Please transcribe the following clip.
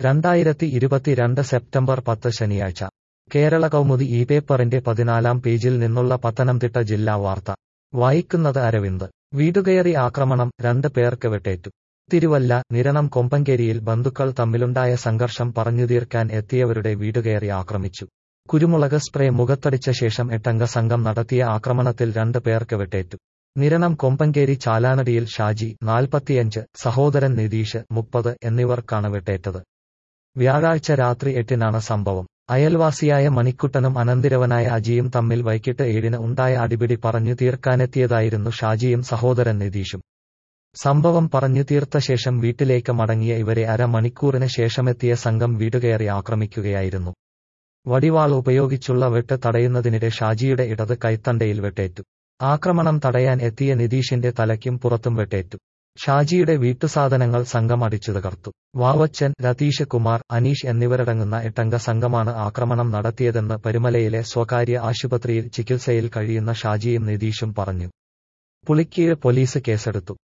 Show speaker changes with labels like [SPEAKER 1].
[SPEAKER 1] രണ്ടായിരത്തി ഇരുപത്തിരണ്ട് സെപ്റ്റംബർ പത്ത് ശനിയാഴ്ച കേരള കൗമുദി ഈ പേപ്പറിന്റെ പതിനാലാം പേജിൽ നിന്നുള്ള പത്തനംതിട്ട ജില്ലാ വാർത്ത വായിക്കുന്നത് അരവിന്ദ് വീടുകയറി ആക്രമണം രണ്ട് പേർക്ക് വെട്ടേറ്റു തിരുവല്ല നിരണം കൊമ്പങ്കേരിയിൽ ബന്ധുക്കൾ തമ്മിലുണ്ടായ സംഘർഷം പറഞ്ഞുതീർക്കാൻ എത്തിയവരുടെ വീടുകയറി ആക്രമിച്ചു കുരുമുളക് സ്പ്രേ മുഖത്തടിച്ച ശേഷം എട്ടംഗ സംഘം നടത്തിയ ആക്രമണത്തിൽ രണ്ട് പേർക്ക് വെട്ടേറ്റു നിരണം കൊമ്പങ്കേരി ചാലാനടിയിൽ ഷാജി നാൽപ്പത്തിയഞ്ച് സഹോദരൻ നിതീഷ് മുപ്പത് എന്നിവർക്കാണ് വെട്ടേറ്റത് വ്യാഴാഴ്ച രാത്രി എട്ടിനാണ് സംഭവം അയൽവാസിയായ മണിക്കുട്ടനും അനന്തിരവനായ അജിയും തമ്മിൽ വൈകിട്ട് ഏഴിന് ഉണ്ടായ അടിപിടി പറഞ്ഞു തീർക്കാനെത്തിയതായിരുന്നു ഷാജിയും സഹോദരൻ നിതീഷും സംഭവം പറഞ്ഞു തീർത്ത ശേഷം വീട്ടിലേക്ക് മടങ്ങിയ ഇവരെ അരമണിക്കൂറിന് ശേഷമെത്തിയ സംഘം വീടുകയറി ആക്രമിക്കുകയായിരുന്നു വടിവാൾ ഉപയോഗിച്ചുള്ള വെട്ട് തടയുന്നതിനിടെ ഷാജിയുടെ ഇടത് കൈത്തണ്ടയിൽ വെട്ടേറ്റു ആക്രമണം തടയാൻ എത്തിയ നിതീഷിന്റെ തലയ്ക്കും പുറത്തും വെട്ടേറ്റു ഷാജിയുടെ വീട്ടുസാധനങ്ങൾ സംഘം അടിച്ചു തകർത്തു വാവച്ചൻ രതീഷ് കുമാർ അനീഷ് എന്നിവരടങ്ങുന്ന എട്ടംഗ സംഘമാണ് ആക്രമണം നടത്തിയതെന്ന് പരുമലയിലെ സ്വകാര്യ ആശുപത്രിയിൽ ചികിത്സയിൽ കഴിയുന്ന ഷാജിയും നിതീഷും പറഞ്ഞു പുളിക്കീഴ് പോലീസ് കേസെടുത്തു